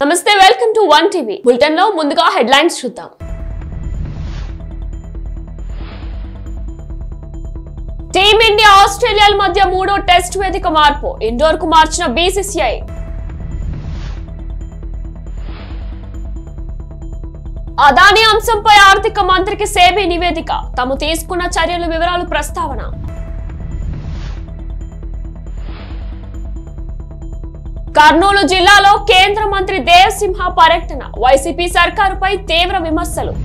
నమస్తే welcome to one TV bulletin లో ముందుగా హెడ్లైన్స్ చూద్దాం టీమిండియా ఆస్ట్రేలియాల మధ్య మూడో టెస్ట్ వేదిక మార్పు ఇండోర్ కు మార్చిన బీసీసీఐ అదాని అంశంపై ఆర్థిక మంత్రికి సేబీ నివేదిక తాము తీసుకున్న చర్యల వివరాలు ప్రస్తావన కర్నూలు జిల్లాలో కేంద్ర మంత్రి దేవసింహ పర్యటన వైసీపీ సర్కారుపై తీవ్ర విమర్శలు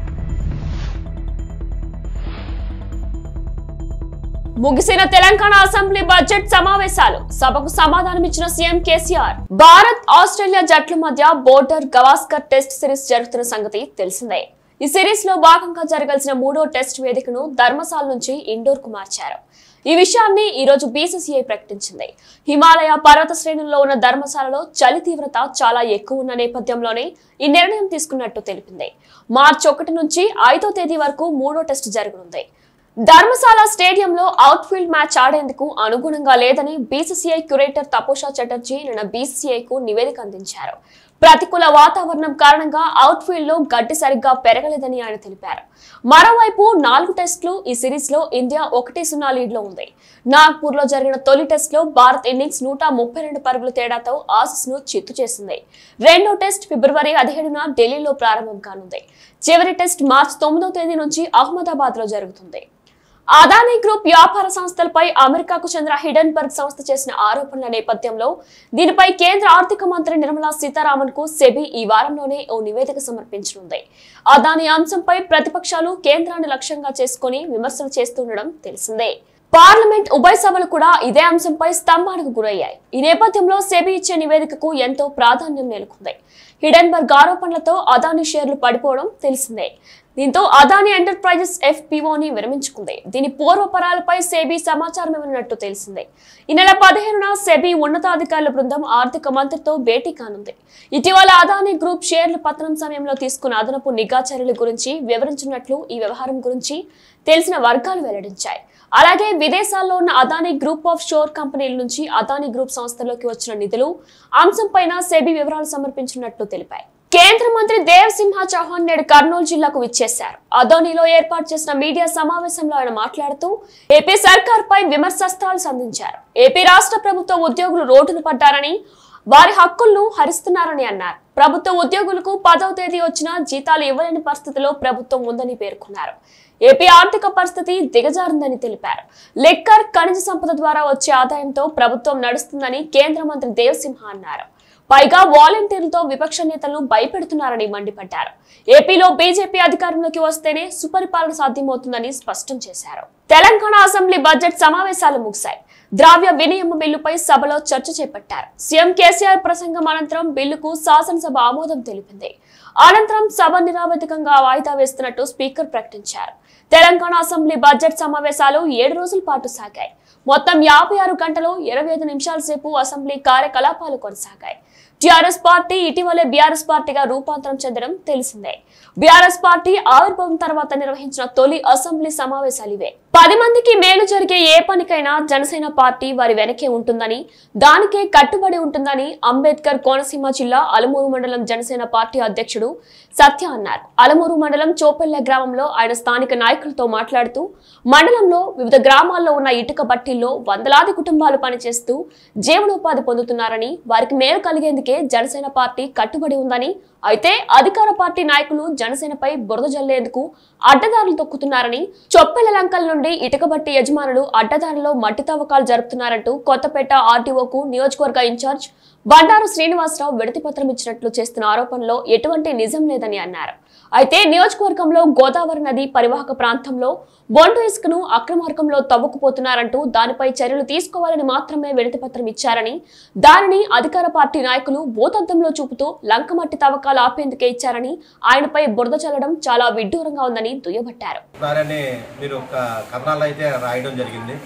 ముగిసిన తెలంగాణ అసెంబ్లీ బడ్జెట్ సమావేశాలు సభకు సమాధానమిచ్చిన సీఎం కేసీఆర్ భారత్ ఆస్ట్రేలియా జట్ల మధ్య బోర్డర్ గవాస్కర్ టెస్ట్ సిరీస్ జరుగుతున్న సంగతి తెలిసిందే ఈ సిరీస్ లో భాగంగా జరగాల్సిన మూడో టెస్ట్ వేదికను ధర్మశాల నుంచి ఇండోర్ కు మార్చారు ఈ విషయాన్ని ఈ రోజు బీసీసీఐ ప్రకటించింది హిమాలయ పర్వత శ్రేణుల్లో ఉన్న ధర్మశాలలో చలి తీవ్రత చాలా ఎక్కువ ఉన్న నేపథ్యంలోనే ఈ నిర్ణయం తీసుకున్నట్టు తెలిపింది మార్చి ఒకటి నుంచి ఐదో తేదీ వరకు మూడో టెస్ట్ జరగనుంది ధర్మశాల స్టేడియంలో అవుట్ఫీల్డ్ మ్యాచ్ ఆడేందుకు అనుగుణంగా లేదని బీసీసీఐ క్యురేటర్ తపోషా చటర్జీ నిన్న బీసీసీఐకు నివేదిక అందించారు ప్రతికూల వాతావరణం కారణంగా అవుట్ఫీల్డ్ లో గడ్డి సరిగ్గా పెరగలేదని ఆయన తెలిపారు మరోవైపు నాలుగు టెస్టులు ఈ సిరీస్ లో ఇండియా ఒకటి సున్నా లీడ్ లో ఉంది నాగ్పూర్ లో జరిగిన తొలి టెస్ట్ లో భారత్ ఇన్నింగ్స్ నూట ముప్పై రెండు పరుగుల తేడాతో ఆసీస్ ను చిత్తు చేసింది రెండో టెస్ట్ ఫిబ్రవరి పదిహేడున ఢిల్లీలో ప్రారంభం కానుంది చివరి టెస్ట్ మార్చి తొమ్మిదో తేదీ నుంచి అహ్మదాబాద్ లో జరుగుతుంది అదానీ గ్రూప్ వ్యాపార సంస్థలపై అమెరికాకు చెందిన హిడెన్బర్గ్ సంస్థ చేసిన ఆరోపణల నేపథ్యంలో దీనిపై కేంద్ర ఆర్థిక మంత్రి నిర్మలా సీతారామన్ కు సెబీ ఈ వారంలోనే ఓ నివేదిక సమర్పించనుంది అదానీ అంశంపై ప్రతిపక్షాలు కేంద్రాన్ని లక్ష్యంగా చేసుకుని విమర్శలు చేస్తుండడం తెలిసిందే పార్లమెంట్ ఉభయ సభలు కూడా ఇదే అంశంపై స్తంభానికి గురయ్యాయి ఈ నేపథ్యంలో సెబీ ఇచ్చే నివేదికకు ఎంతో ప్రాధాన్యం నెలకొంది హిడెన్బర్గ్ ఆరోపణలతో అదానీ షేర్లు పడిపోవడం తెలిసిందే దీంతో అదానీ ఎంటర్ప్రైజెస్ ఎఫ్పిఓని విరమించుకుంది దీని పూర్వపరాలపై సెబీ సమాచారం ఇవ్వనున్నట్టు తెలిసిందే ఈ నెల పదిహేనున సెబీ ఉన్నతాధికారుల బృందం ఆర్థిక మంత్రితో భేటీ కానుంది ఇటీవల అదానీ గ్రూప్ షేర్ల పతనం సమయంలో తీసుకున్న అదనపు నిఘా చర్యల గురించి వివరించినట్లు ఈ వ్యవహారం గురించి తెలిసిన వర్గాలు వెల్లడించాయి అలాగే విదేశాల్లో ఉన్న అదానీ గ్రూప్ ఆఫ్ షోర్ కంపెనీల నుంచి అదానీ గ్రూప్ సంస్థలోకి వచ్చిన నిధులు అంశంపైన సెబీ వివరాలు సమర్పించినట్లు తెలిపాయి కేంద్ర మంత్రి దేవసింహ చౌహాన్ నేడు కర్నూలు జిల్లాకు విచ్చేశారు అదోనిలో ఏర్పాటు చేసిన మీడియా సమావేశంలో ఆయన మాట్లాడుతూ ఏపీ సర్కార్ పై విమర్శస్త్రాలు సంధించారు ఏపీ రాష్ట్ర ప్రభుత్వ ఉద్యోగులు రోడ్డున పడ్డారని వారి హక్కులను హరిస్తున్నారని అన్నారు ప్రభుత్వ ఉద్యోగులకు పదవ తేదీ వచ్చినా జీతాలు ఇవ్వలేని పరిస్థితిలో ప్రభుత్వం ఉందని పేర్కొన్నారు ఏపీ ఆర్థిక పరిస్థితి దిగజారిందని తెలిపారు లెక్కర్ ఖనిజ సంపద ద్వారా వచ్చే ఆదాయంతో ప్రభుత్వం నడుస్తుందని కేంద్ర మంత్రి దేవసింహ అన్నారు పైగా వాలంటీర్లతో విపక్ష నేతలను భయపెడుతున్నారని మండిపడ్డారు ఏపీలో బీజేపీ అధికారంలోకి వస్తేనే సుపరిపాలన సాధ్యమవుతుందని స్పష్టం చేశారు తెలంగాణ అసెంబ్లీ బడ్జెట్ సమావేశాలు ముగిశాయి ద్రవ్య వినియమ బిల్లుపై సభలో చర్చ చేపట్టారు సీఎం కేసీఆర్ ప్రసంగం అనంతరం బిల్లుకు శాసనసభ ఆమోదం తెలిపింది అనంతరం సభ నిరావధికంగా వాయిదా వేస్తున్నట్టు స్పీకర్ ప్రకటించారు తెలంగాణ అసెంబ్లీ బడ్జెట్ సమావేశాలు ఏడు రోజుల పాటు సాగాయి మొత్తం యాభై ఆరు గంటలు ఇరవై ఐదు నిమిషాల సేపు అసెంబ్లీ కార్యకలాపాలు కొనసాగాయి టిఆర్ఎస్ పార్టీ ఇటీవలే బీఆర్ఎస్ పార్టీగా రూపాంతరం చెందడం తెలిసిందే బీఆర్ఎస్ పార్టీ ఆవిర్భావం తర్వాత నిర్వహించిన తొలి అసెంబ్లీ సమావేశాలు ఇవే పది మందికి మేలు జరిగే ఏ పనికైనా జనసేన పార్టీ వారి వెనకే ఉంటుందని దానికే కట్టుబడి ఉంటుందని అంబేద్కర్ కోనసీమ జిల్లా అలమూరు మండలం జనసేన పార్టీ అధ్యక్షుడు సత్య అన్నారు అలమూరు మండలం చోపెల్ల గ్రామంలో ఆయన స్థానిక నాయకులతో మాట్లాడుతూ మండలంలో వివిధ గ్రామాల్లో ఉన్న ఇటుక బట్టీల్లో వందలాది కుటుంబాలు పనిచేస్తూ జీవనోపాధి పొందుతున్నారని వారికి మేలు కలిగేందుకే జనసేన పార్టీ కట్టుబడి ఉందని అయితే అధికార పార్టీ నాయకులు జనసేనపై బురద జల్లేందుకు అడ్డదారులు తొక్కుతున్నారని చొప్పెల లంకల నుండి ఇటుకబట్టి యజమానులు అడ్డదారిలో మట్టి తవ్వకాలు జరుపుతున్నారంటూ కొత్తపేట ఆర్టీఓకు నియోజకవర్గ ఇన్ఛార్జ్ బండారు శ్రీనివాసరావు విడతి పత్రం ఇచ్చినట్లు చేస్తున్న ఆరోపణలో ఎటువంటి నిజం లేదని అన్నారు అయితే నియోజకవర్గంలో గోదావరి నది పరివాహక ప్రాంతంలో బొండు ఇసుకను అక్రమార్గంలో తవ్వుకుపోతున్నారంటూ దానిపై చర్యలు తీసుకోవాలని మాత్రమే విడతి పత్రం ఇచ్చారని దానిని అధికార పార్టీ నాయకులు భూతద్దంలో చూపుతూ లంకమట్టి తవ్వకాలు ఆపేందుకే ఇచ్చారని ఆయనపై బురద చల్లడం చాలా విడ్డూరంగా ఉందని దుయ్యబట్టారు ఉన్నారని మీరు ఒక కథనాలు అయితే రాయడం జరిగింది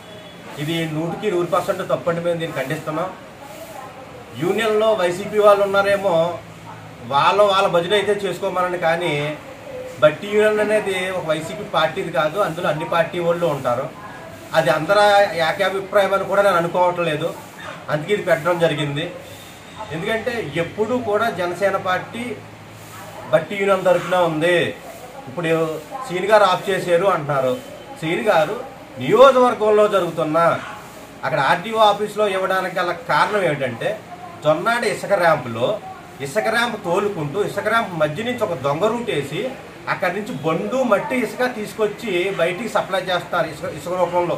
ఇది నూటికి నూరు పర్సెంట్ తప్పండి మేము దీన్ని ఖండిస్తున్నాం యూనియన్లో వైసీపీ వాళ్ళు ఉన్నారేమో వాళ్ళ వాళ్ళ బడ్జెట్ అయితే చేసుకోమనండి కానీ బట్టి యూనియన్ అనేది ఒక వైసీపీ పార్టీది కాదు అందులో అన్ని పార్టీ వాళ్ళు ఉంటారు అది అందరూ ఏకాభిప్రాయం అని కూడా నేను అనుకోవట్లేదు అందుకే ఇది పెట్టడం జరిగింది ఎందుకంటే ఎప్పుడూ కూడా జనసేన పార్టీ బట్టి యూనియన్ తరఫున ఉంది ఇప్పుడు సీని గారు ఆఫ్ చేశారు అంటున్నారు సీని గారు నియోజకవర్గంలో జరుగుతున్న అక్కడ ఆర్టీఓ ఆఫీస్లో ఇవ్వడానికి గల కారణం ఏమిటంటే జొన్నాడి ఇసుక ర్యాంపులో ఇసుక ర్యాంప్ తోలుకుంటూ ఇసుక ర్యాంప్ మధ్య నుంచి ఒక దొంగ రూట్ వేసి అక్కడి నుంచి బండు మట్టి ఇసుక తీసుకొచ్చి బయటికి సప్లై చేస్తారు ఇసుక ఇసుక రూపంలో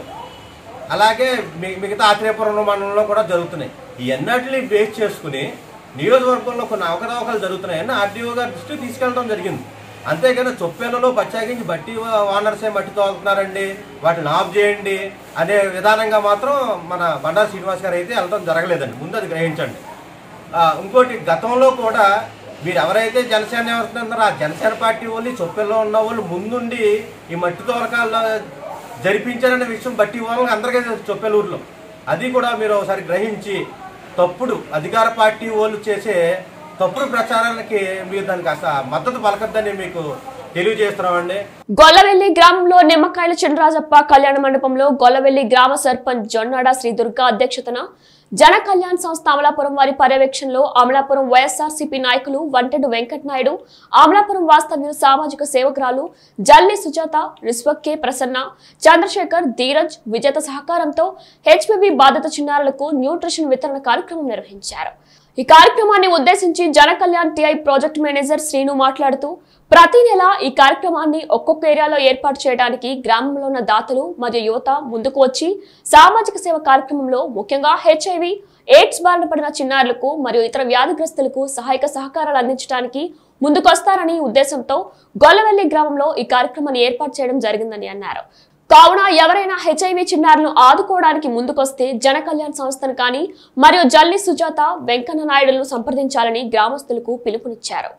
అలాగే మి- మిగతా ఆత్రేయపురం మండలంలో కూడా జరుగుతున్నాయి ఈ ఎన్నటిని బేస్ చేసుకుని నియోజకవర్గంలో కొన్ని అవకతవకలు జరుగుతున్నాయని ఆర్డీఓ గారి దృష్టికి తీసుకెళ్ళడం జరిగింది అంతేగాని చొప్పేలలో ప్రత్యేకించి బట్టి ఓనర్సే మట్టి తోలుతున్నారండి వాటిని ఆఫ్ చేయండి అనే విధానంగా మాత్రం మన బండారు శ్రీనివాస్ గారు అయితే వెళ్ళడం జరగలేదండి ముందు అది గ్రహించండి ఆ, ఇంకోటి గతంలో కూడా మీరు ఎవరైతే జనసేన ఎవరుతున్నారో ఆ జనసేన పార్టీ వాళ్ళు చొప్పెల్లో ఉన్న వాళ్ళు ముందుండి ఈ మట్టి తోలకాల్లో జరిపించారనే విషయం బట్టి వాళ్ళకి అందరికీ తెలుసు చొప్పెలూరులో అది కూడా మీరు ఒకసారి గ్రహించి తప్పుడు అధికార పార్టీ వాళ్ళు చేసే తప్పుడు ప్రచారానికి మీరు దానికి అసలు మద్దతు పలకద్దని మీకు తెలియజేస్తున్నామండి గొల్లవెల్లి గ్రామంలో నిమ్మకాయల చినరాజప్ప కళ్యాణ మండపంలో గొల్లవెల్లి గ్రామ సర్పంచ్ జొన్నాడ శ్రీ దుర్గా అధ్యక్షతన జన కళ్యాణ్ సంస్థ అమలాపురం వారి పర్యవేక్షణలో అమలాపురం వైఎస్ఆర్సీపీ నాయకులు వంటెడు వెంకట నాయుడు అమలాపురం వాస్తవ్యులు సామాజిక సేవకురాలు జల్లి సుజాత రిస్వక్ ప్రసన్న చంద్రశేఖర్ ధీరజ్ విజేత సహకారంతో హెచ్పివి బాధిత చిన్నారులకు న్యూట్రిషన్ వితరణ కార్యక్రమం నిర్వహించారు ఈ కార్యక్రమాన్ని ఉద్దేశించి Jana Kalyan TI project manager Srinu మాట్లాడుతూ ప్రతి నెల ఈ కార్యక్రమాన్ని ఒక్కొక్క ఏరియాలో ఏర్పాటు చేయడానికి గ్రామంలో ఉన్న దాతలు మరియు యువత ముందుకు వచ్చి సామాజిక సేవ కార్యక్రమంలో ముఖ్యంగా హెచ్ఐవి ఎయిడ్స్ బారిన పడిన చిన్నారులకు మరియు ఇతర వ్యాధిగ్రస్తులకు సహాయక సహకారాలు అందించడానికి ముందుకొస్తారని ఉద్దేశంతో గొల్లవెల్లి గ్రామంలో ఈ కార్యక్రమాన్ని ఏర్పాటు చేయడం జరిగిందని అన్నారు కావున ఎవరైనా హెచ్ఐవి చిన్నారులను ఆదుకోవడానికి ముందుకొస్తే జన కళ్యాణ్ సంస్థను కానీ మరియు జల్లి సుజాత వెంకన్న నాయుడులను సంప్రదించాలని గ్రామస్తులకు పిలుపునిచ్చారు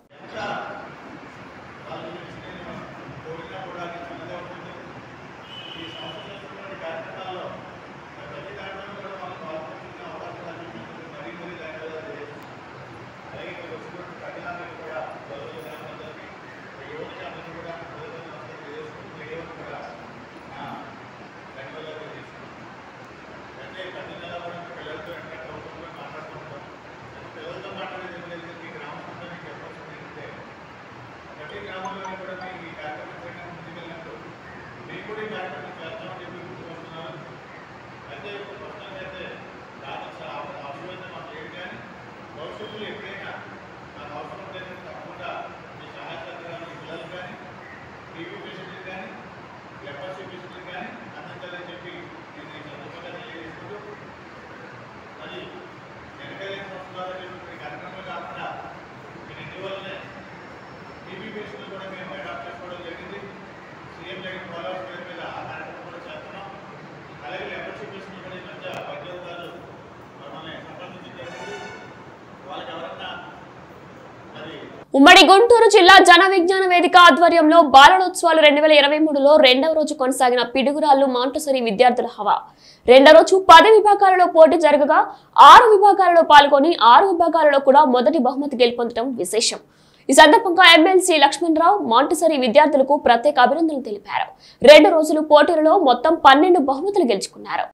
ఉమ్మడి గుంటూరు జిల్లా జన విజ్ఞాన వేదిక ఆధ్వర్యంలో బాలనోత్సవాలు రెండు వేల ఇరవై మూడులో రెండవ రోజు కొనసాగిన పిడుగురాళ్లు మాంటసరి విద్యార్థుల హవా రెండవ రోజు పది విభాగాలలో పోటీ జరగగా ఆరు విభాగాలలో పాల్గొని ఆరు విభాగాలలో కూడా మొదటి బహుమతి గెలుపొందడం విశేషం ఈ సందర్భంగా ఎమ్మెల్సీ లక్ష్మణరావు మాంటసరి విద్యార్థులకు ప్రత్యేక అభినందనలు తెలిపారు రెండు రోజులు పోటీలలో మొత్తం పన్నెండు బహుమతులు గెలుచుకున్నారు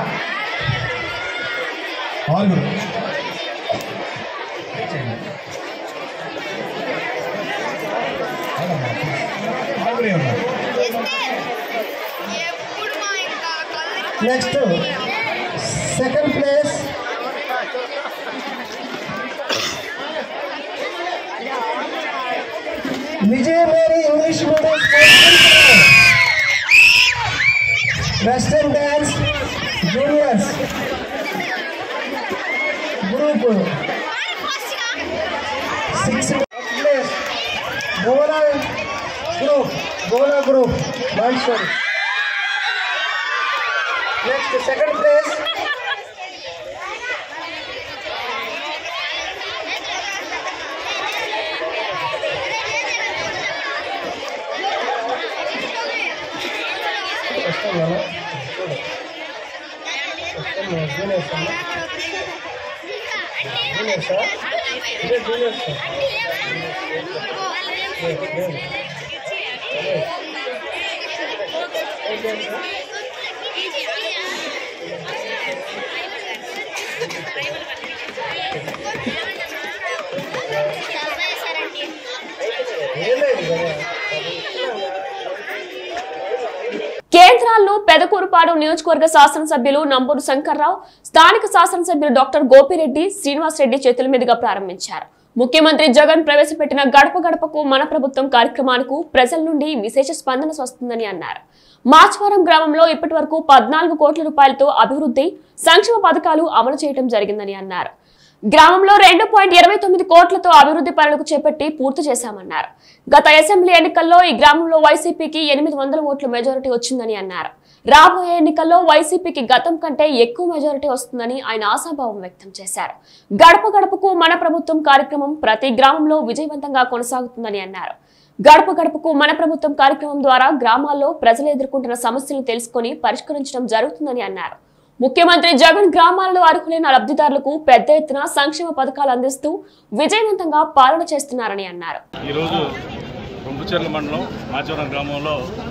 ఆరుగురు ఆరుగురే ఉన్నారు ఎప్పుడు మా ఇంకా కళ్ళు next second place Vijaya Mary English medium western dance juniors group six place గోలా గ్రూప్ గోలా group Maheshwari next second place ఏం లేదు కదా కేంద్రాల్లో పెదకూరుపాడు నియోజకవర్గ శాసనసభ్యులు నంబూరు శంకర్రావు స్థానిక శాసనసభ్యులు డాక్టర్ గోపిరెడ్డి శ్రీనివాస్ రెడ్డి చేతుల మీదుగా ప్రారంభించారు ముఖ్యమంత్రి జగన్ ప్రవేశపెట్టిన గడప గడపకు మన ప్రభుత్వం కార్యక్రమానికి ప్రజల నుండి విశేష స్పందన వస్తుందని అన్నారు మాచవరం గ్రామంలో ఇప్పటి వరకు పద్నాలుగు కోట్ల రూపాయలతో అభివృద్ధి సంక్షేమ పథకాలు అమలు చేయడం జరిగిందని అన్నారు గ్రామంలో రెండు పాయింట్ ఇరవై తొమ్మిది కోట్లతో అభివృద్ధి పనులకు చేపట్టి పూర్తి చేశామన్నారు గత అసెంబ్లీ ఎన్నికల్లో ఈ గ్రామంలో వైసీపీకి ఎనిమిది వందల ఓట్ల మెజారిటీ వచ్చిందని అన్నారు రాబోయే ఎన్నికల్లో వైసీపీకి గతం కంటే ఎక్కువ మెజారిటీ వస్తుందని ఆయన ఆశాభావం వ్యక్తం చేశారు గడప గడపకు మన ప్రభుత్వం కార్యక్రమం ప్రతి గ్రామంలో విజయవంతంగా కొనసాగుతుందని అన్నారు గడప గడపకు మన ప్రభుత్వం కార్యక్రమం ద్వారా గ్రామాల్లో ప్రజలు ఎదుర్కొంటున్న సమస్యలను తెలుసుకొని పరిష్కరించడం జరుగుతుందని అన్నారు ముఖ్యమంత్రి జగన్ గ్రామాలలో అర్హులైన లబ్ధిదారులకు పెద్ద ఎత్తున సంక్షేమ పథకాలు అందిస్తూ విజయవంతంగా పాలన చేస్తున్నారని అన్నారు ఈరోజు రొంపుచెర్ల మండలం మాచవరం గ్రామంలో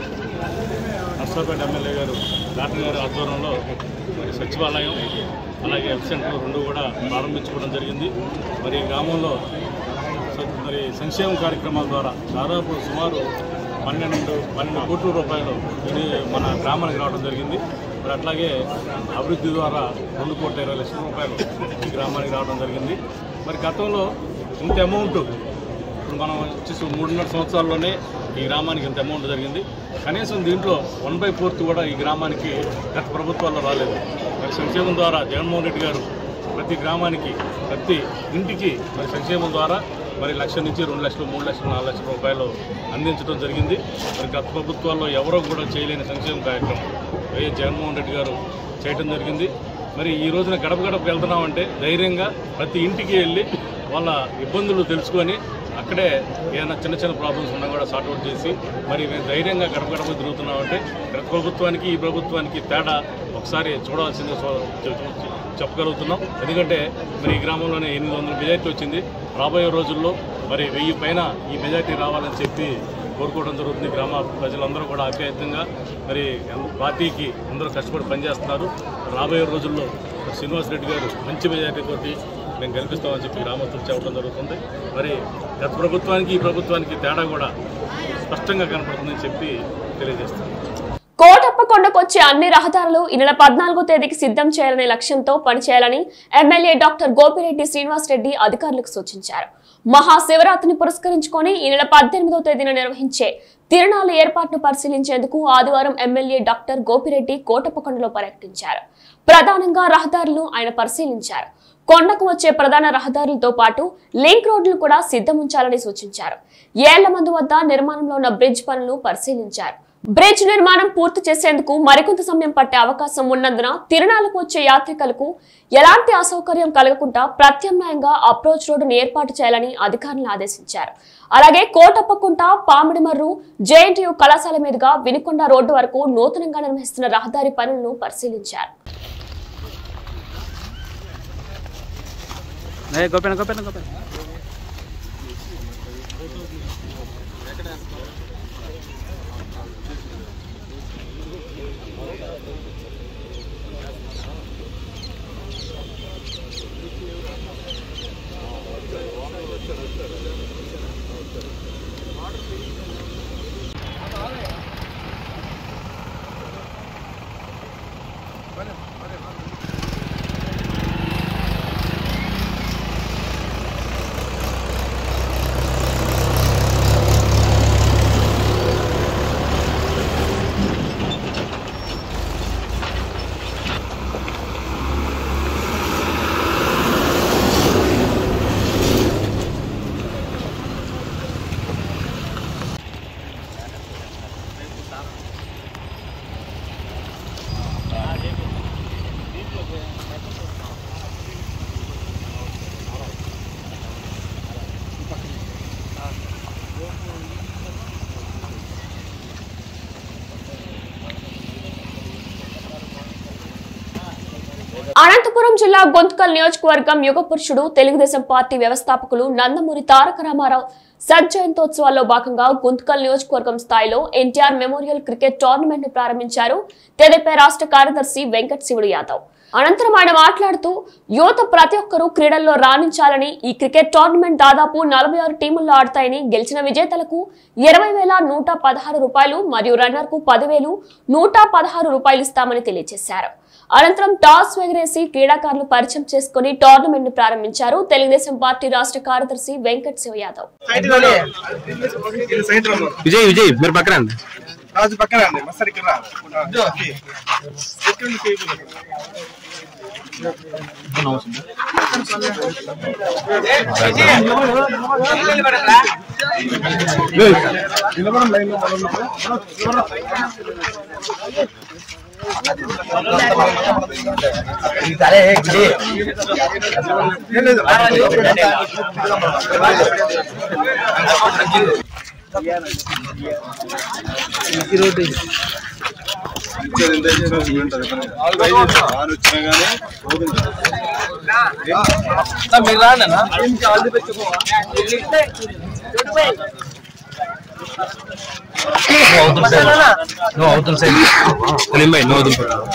నర్సరాపేట ఎమ్మెల్యే గారు డాక్టర్ గారి ఆధ్వర్యంలో మరి సచివాలయం అలాగే హెల్త్ సెంటర్ రెండు కూడా ప్రారంభించుకోవడం జరిగింది మరి ఈ గ్రామంలో స- మరి సంక్షేమ కార్యక్రమాల ద్వారా దాదాపు సుమారు పన్నెండు పన్నెండు కోట్ల రూపాయలు ఇది మన గ్రామానికి రావడం జరిగింది మరి అట్లాగే అభివృద్ధి ద్వారా రెండు కోట్ల ఇరవై లక్షల రూపాయలు ఈ గ్రామానికి రావడం జరిగింది మరి గతంలో ఇంత అమౌంట్ ఇప్పుడు మనం వచ్చేసి మూడున్నర సంవత్సరాల్లోనే ఈ గ్రామానికి ఇంత అమౌంట్ జరిగింది కనీసం దీంట్లో వన్ బై ఫోర్త్ కూడా ఈ గ్రామానికి గత ప్రభుత్వాల్లో రాలేదు మరి సంక్షేమం ద్వారా జగన్మోహన్ రెడ్డి గారు ప్రతి గ్రామానికి ప్రతి ఇంటికి మరి సంక్షేమం ద్వారా మరి లక్ష నుంచి రెండు లక్షలు మూడు లక్షలు నాలుగు లక్షల రూపాయలు అందించడం జరిగింది మరి గత ప్రభుత్వాల్లో ఎవరో కూడా చేయలేని సంక్షేమ కార్యక్రమం వైఎస్ జగన్మోహన్ రెడ్డి గారు చేయడం జరిగింది మరి ఈ రోజున గడప గడపకి వెళ్తున్నామంటే ధైర్యంగా ప్రతి ఇంటికి వెళ్ళి వాళ్ళ ఇబ్బందులు తెలుసుకొని అక్కడే ఏదైనా చిన్న చిన్న ప్రాబ్లమ్స్ ఉన్నా కూడా సార్ట్అవుట్ చేసి మరి మేము ధైర్యంగా గడప గడప తిరుగుతున్నామంటే గత ప్రభుత్వానికి ఈ ప్రభుత్వానికి తేడా ఒకసారి చూడాల్సిందే చూ- చూ- చూ- చెప్పగలుగుతున్నాం ఎందుకంటే మరి ఈ గ్రామంలోనే ఎనిమిది వందల మెజార్టీ వచ్చింది రాబోయే రోజుల్లో మరి వెయ్యి పైన ఈ మెజార్టీ రావాలని చెప్పి కోరుకోవడం జరుగుతుంది గ్రామ ప్రజలందరూ కూడా ఆప్యాయంగా మరి పార్టీకి అందరూ కష్టపడి పనిచేస్తున్నారు రాబోయే రోజుల్లో శ్రీనివాస్ రెడ్డి గారు మంచి మెజార్టీతోటి మేము గెలిపిస్తామని చెప్పి గ్రామస్తులు చెప్పడం జరుగుతుంది మరి గత ప్రభుత్వానికి ఈ ప్రభుత్వానికి తేడా కూడా స్పష్టంగా కనపడుతుందని చెప్పి తెలియజేస్తాను కోటప్పకొండకు వచ్చే అన్ని రహదారులు ఈ నెల పద్నాలుగో తేదీకి సిద్ధం చేయాలనే లక్ష్యంతో పనిచేయాలని ఎమ్మెల్యే డాక్టర్ గోపిరెడ్డి శ్రీనివాస్ రెడ్డి అధికారులకు సూచించారు మహాశివరాత్రిని పురస్కరించుకొని ఈ నెల పద్దెనిమిదో తేదీన నిర్వహించే తిరణాల ఏర్పాటును పరిశీలించేందుకు ఆదివారం ఎమ్మెల్యే డాక్టర్ గోపిరెడ్డి కోటప్పకొండలో పర్యటించారు ప్రధానంగా రహదారులను ఆయన పరిశీలించారు కొండకు వచ్చే ప్రధాన రహదారులతో పాటు లింక్ రోడ్లు కూడా సిద్ధముంచాలని సూచించారు ఏళ్ల మందు వద్ద నిర్మాణంలో ఉన్న బ్రిడ్జ్ పనులను పరిశీలించారు బ్రిడ్జ్ నిర్మాణం పూర్తి చేసేందుకు మరికొంత సమయం పట్టే అవకాశం ఉన్నందున తిరణాలకు వచ్చే యాత్రికులకు ఎలాంటి అసౌకర్యం కలగకుండా ప్రత్యామ్నాయంగా అప్రోచ్ రోడ్డును ఏర్పాటు చేయాలని అధికారులను ఆదేశించారు అలాగే కోటప్పకుంట పామిడిమర్రు జేఎన్టీయు కళాశాల మీదుగా వినుకొండ రోడ్డు వరకు నూతనంగా నిర్వహిస్తున్న రహదారి పనులను పరిశీలించారు ఏ గోపేన గోపేన గోపేన అనంతపురం జిల్లా గొంతుకల్ నియోజకవర్గం యుగ పురుషుడు తెలుగుదేశం పార్టీ వ్యవస్థాపకులు నందమూరి తారక రామారావు సజ్జయంతోత్సవాల్లో భాగంగా గుంతకల్ నియోజకవర్గం స్థాయిలో ఎన్టీఆర్ మెమోరియల్ క్రికెట్ టోర్నమెంట్ ను ప్రారంభించారు తెదేపా రాష్ట్ర కార్యదర్శి వెంకట్ శివుడు యాదవ్ అనంతరం ఆయన మాట్లాడుతూ యువత ప్రతి ఒక్కరూ క్రీడల్లో రాణించాలని ఈ క్రికెట్ టోర్నమెంట్ దాదాపు నలభై ఆరు టీముల్లో ఆడతాయని గెలిచిన విజేతలకు ఇరవై వేల నూట పదహారు రూపాయలు మరియు రన్నర్ కు పదివేలు నూట పదహారు రూపాయలు ఇస్తామని తెలియజేశారు అనంతరం టాస్ ఎగరేసి క్రీడాకారులు పరిచయం చేసుకుని టోర్నమెంట్ ని ప్రారంభించారు తెలుగుదేశం పార్టీ రాష్ట్ర కార్యదర్శి వెంకట్ శివ యాదవ్ విజయ్ విజయ్ మీరు పక్కన రండి. రాజు పక్కన రండి మస్తర్ ఇక్కడ రా. ఓకే. ఎక్కడుంది కేబుల్? నిలబడం లైన్ లో మనం ఉన్నాము. ఏం లేదు. నువ్వు అవుతున్న సైడ్ సలీం భాయ్ నువ్వు అవుతున్న పక్క.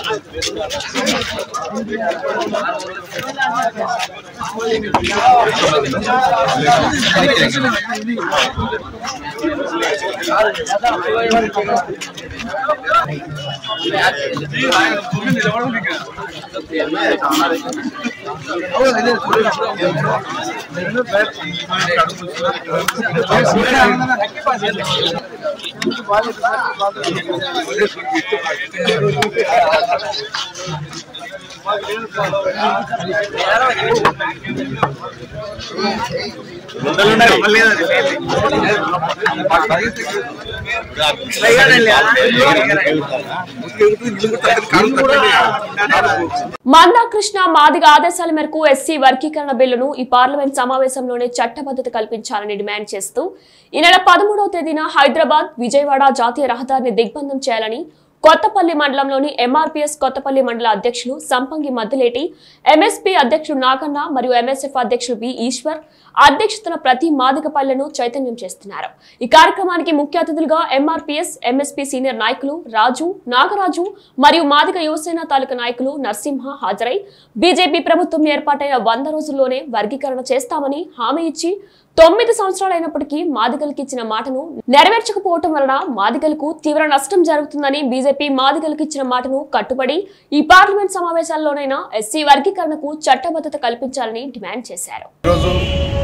మందాకృష్ణ మాదిగ ఆదేశాల మేరకు ఎస్సీ వర్గీకరణ బిల్లును ఈ పార్లమెంట్ సమావేశంలోనే చట్టబద్ధత కల్పించాలని డిమాండ్ చేస్తూ ఈ నెల పదమూడవ తేదీన హైదరాబాద్ విజయవాడ జాతీయ రహదారిని దిగ్బంధం చేయాలని కొత్తపల్లి మండలంలోని ఎంఆర్పీఎస్ కొత్తపల్లి మండల అధ్యక్షులు సంపంగి మద్దిలేటి ఎంఎస్పీ అధ్యక్షుడు నాగన్న మరియు ఎంఎస్ఎఫ్ అధ్యక్షుడు బి ఈశ్వర్ అధ్యక్షతన ప్రతి మాదిగ పల్లెను చైతన్యం చేస్తున్నారు ఈ కార్యక్రమానికి ముఖ్య అతిథులుగా ఎంఆర్పీఎస్ ఎంఎస్పీ సీనియర్ నాయకులు రాజు నాగరాజు మరియు మాదిగ యువసేన తాలూకా నాయకులు నరసింహ హాజరై బీజేపీ ప్రభుత్వం ఏర్పాటైన వంద రోజుల్లోనే వర్గీకరణ చేస్తామని హామీ ఇచ్చి తొమ్మిది సంవత్సరాలైనప్పటికీ మాదిగలకు ఇచ్చిన మాటను నెరవేర్చకపోవటం వలన మాదిగలకు తీవ్ర నష్టం జరుగుతుందని బీజేపీ మాదిగలకు ఇచ్చిన మాటను కట్టుబడి ఈ పార్లమెంట్ సమావేశాల్లోనైనా ఎస్సీ వర్గీకరణకు చట్టబద్ధత కల్పించాలని డిమాండ్ చేశారు ఈరోజు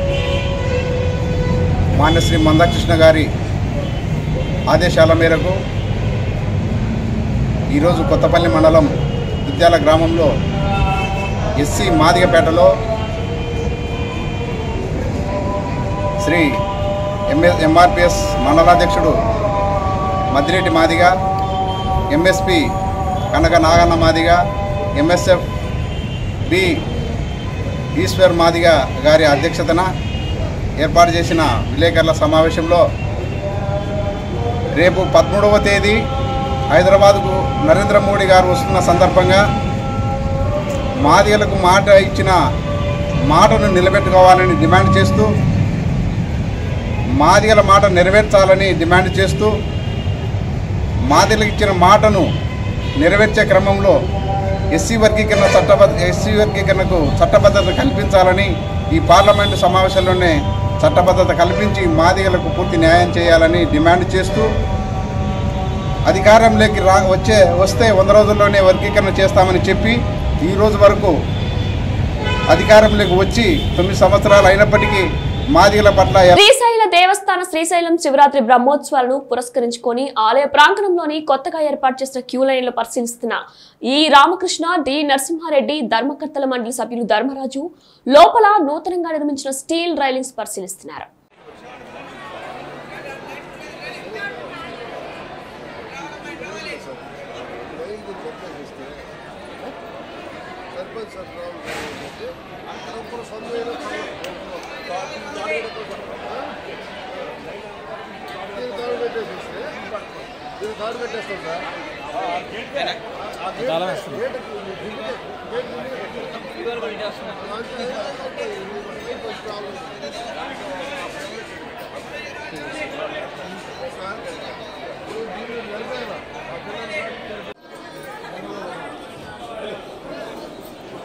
మాన్యశ్రీ మందాకృష్ణ గారి ఆదేశాల మేరకు ఈరోజు కొత్తపల్లి మండలం విద్యాల గ్రామంలో ఎస్సీ మాదిగపేటలో శ్రీ ఎంఎస్ ఎంఆర్పిఎస్ మండలాధ్యక్షుడు Maddireddy Madiga MSP Kanaka Naganna Madiga MSF B Eshwar Madiga గారి అధ్యక్షతన ఏర్పాటు చేసిన విలేకరుల సమావేశంలో రేపు పదమూడవ తేదీ హైదరాబాద్కు నరేంద్ర మోడీ గారు వస్తున్న సందర్భంగా మాదిగలకు మాట ఇచ్చిన మాటను నిలబెట్టుకోవాలని డిమాండ్ చేస్తూ మాదిగల మాట నెరవేర్చాలని డిమాండ్ చేస్తూ మాదిగలకు ఇచ్చిన మాటను నెరవేర్చే క్రమంలో ఎస్సీ వర్గీకరణ చట్టబద్ధ ఎస్సీ వర్గీకరణకు చట్టబద్ధత కల్పించాలని ఈ పార్లమెంటు సమావేశంలోనే చట్టబద్ధత కల్పించి మాదిగలకు పూర్తి న్యాయం చేయాలని డిమాండ్ చేస్తూ అధికారంలోకి రా వచ్చే వస్తే వంద రోజుల్లోనే వర్గీకరణ చేస్తామని చెప్పి ఈ రోజు వరకు అధికారంలోకి వచ్చి తొమ్మిది సంవత్సరాలు అయినప్పటికీ మాదిగల పట్ల ఎ- శ్రీశైల దేవస్థాన శ్రీశైలం శివరాత్రి బ్రహ్మోత్సవాలను పురస్కరించుకొని ఆలయ ప్రాంగణంలోని కొత్తగా ఏర్పాటు చేసిన క్యూ లైన్లు పరిశీలిస్తున్న ఈ రామకృష్ణ డి నరసింహారెడ్డి ధర్మకర్తల మండలి సభ్యులు ధర్మరాజు లోపల నూతనంగా నిర్మించిన స్టీల్ రైలింగ్స్ పరిశీలిస్తున్నారు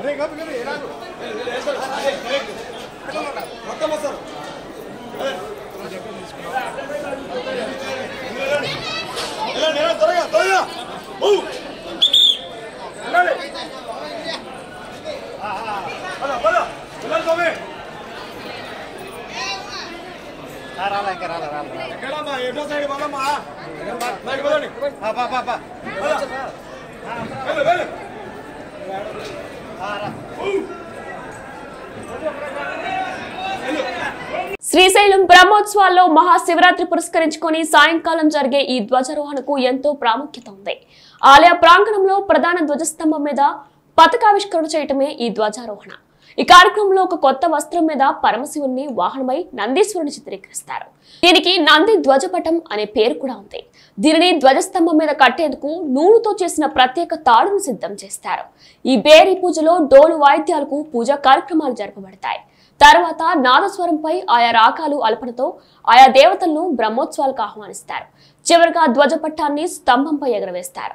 శ్రీశైలం బ్రహ్మోత్సవాల్లో మహాశివరాత్రి పురస్కరించుకొని సాయంకాలం జరిగే ఈ ధ్వజారోహణకు ఎంతో ప్రాముఖ్యత ఉంది ఆలయ ప్రాంగణంలో ప్రధాన ధ్వజస్తంభం మీద పతాకావిష్కరణ చేయటమే ఈ ధ్వజారోహణ ఈ కార్యక్రమంలో ఒక కొత్త వస్త్రం మీద పరమశివుణ్ణి వాహనమై నందీశ్వరుని చిత్రీకరిస్తారు దీనికి నంది ధ్వజపటం అనే పేరు కూడా ఉంది దీనిని ధ్వజస్తంభం మీద కట్టేందుకు నూనెతో చేసిన ప్రత్యేక తాడును సిద్ధం చేస్తారు ఈ బేరీ పూజలో డోలు వాయిద్యాలకు పూజా కార్యక్రమాలు జరపబడతాయి తర్వాత నాదస్వరంపై ఆయా రాగాలు అల్పనతో ఆయా దేవతలను బ్రహ్మోత్సవాలకు ఆహ్వానిస్తారు చివరిగా ధ్వజపట్టాన్ని స్తంభంపై ఎగరవేస్తారు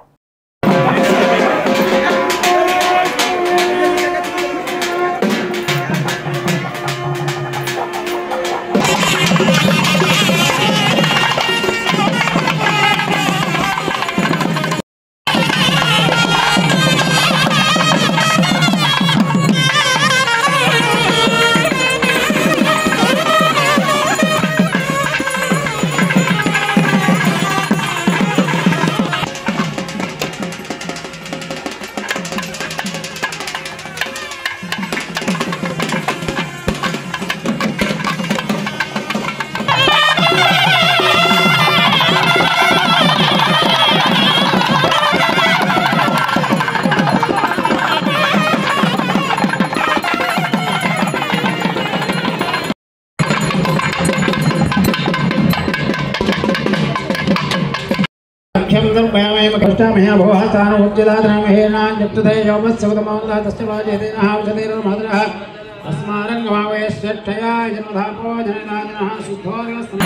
కృష్ణమయ భవాస్థాన ఉజ్జలాద్రమహేనాంజప్తుదే యోమస్సవతమోదాతస్య వాజేదేనాహౌషధేర్మధురః అస్మారంగమావేశ్యక్షయా జన్మధాపో జననాజనః శుద్ధోర్గస్తం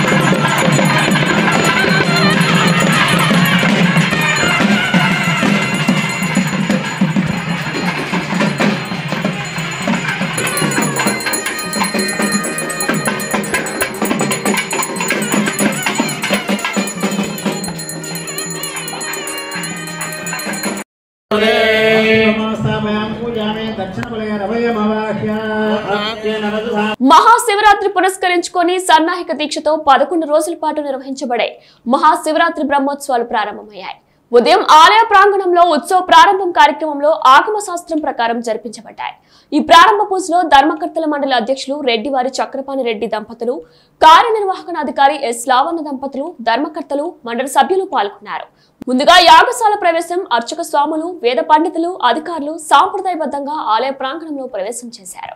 పూజామే దక్షిణబలే రవయమవాహ్య మహాశివరాత్రి పురస్కరించుకొని సన్నాహిక దీక్షతో పదకొండు రోజుల పాటు నిర్వహించబడే మహాశివరాత్రి బ్రహ్మోత్సవాలు ప్రారంభమయ్యాయి ఉదయం ఆలయ ప్రాంగణంలో ఉత్సవ ప్రారంభం కార్యక్రమంలో ఆగమ శాస్త్రం ప్రకారం జరిపించబడ్డాయి ఈ ప్రారంభ పూజలో ధర్మకర్తల మండలి అధ్యక్షులు రెడ్డివారి చక్రపాణి రెడ్డి దంపతులు కార్యనిర్వహణాధికారి ఎస్ లావణ దంపతులు ధర్మకర్తలు మండలి సభ్యులు పాల్గొన్నారు ముందుగా యాగశాల ప్రవేశం అర్చక స్వాములు వేద పండితులు అధికారులు సాంప్రదాయబద్ధంగా ఆలయ ప్రాంగణంలో ప్రవేశం చేశారు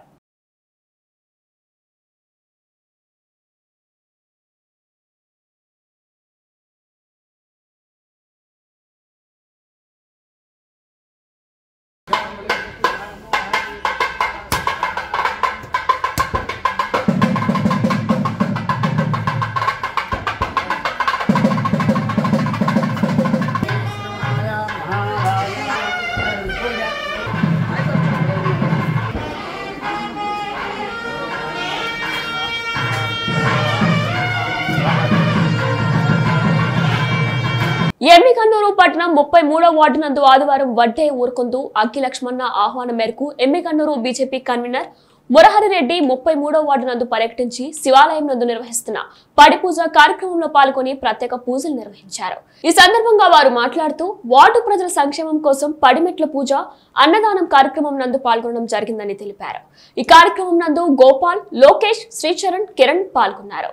ఎమ్మిగన్నూరు పట్టణం ముప్పై మూడో వార్డు నందు ఆదివారం వడ్డే ఊరుకుందు అగ్గి లక్ష్మణ ఆహ్వానం మేరకు ఎమ్మిగన్నూరు బీజేపీ కన్వీనర్ మురహరి రెడ్డి ముప్పై మూడో వార్డు నందు పర్యటించి శివాలయం నందు నిర్వహిస్తున్న పడి పూజ కార్యక్రమంలో పాల్గొని ప్రత్యేక పూజలు నిర్వహించారు ఈ సందర్భంగా వారు మాట్లాడుతూ వార్డు ప్రజల సంక్షేమం కోసం పడిమెట్ల పూజ అన్నదానం కార్యక్రమం నందు పాల్గొనడం జరిగిందని తెలిపారు ఈ కార్యక్రమం నందు గోపాల్ లోకేష్ శ్రీచరణ్ కిరణ్ పాల్గొన్నారు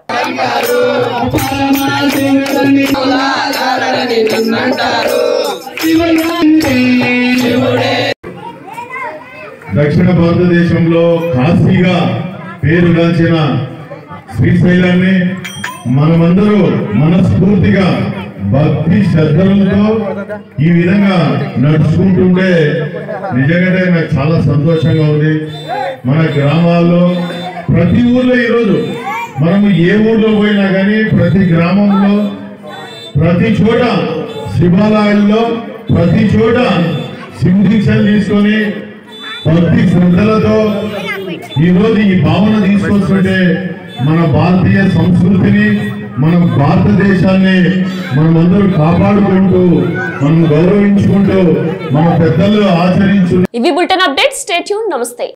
దక్షిణ భారతదేశంలో కాశీగా పేరుగాంచిన శ్రీశైలాన్ని మనమందరూ మనస్ఫూర్తిగా భక్తి శ్రద్ధలతో ఈ విధంగా నడుచుకుంటుంటే నిజంగానే నాకు చాలా సంతోషంగా ఉంది మన గ్రామాల్లో ప్రతి ఊర్లో ఈరోజు మనము ఏ ఊర్లో పోయినా కానీ ప్రతి గ్రామంలో ప్రతి చోట శివాలయాల్లో ప్రతి చోట శివదీక్షలు తీసుకొని భక్తి శ్రద్ధలతో ఈ రోజు ఈ భావన తీసుకొస్తుంటే మన భారతీయ సంస్కృతిని మన భారతదేశాన్ని మనమందరూ కాపాడుకుంటూ మనం గౌరవించుకుంటూ మన పెద్దలు ఆచరించు ఇవి బులెటిన్ అప్డేట్ స్టేట్యూన్ నమస్తే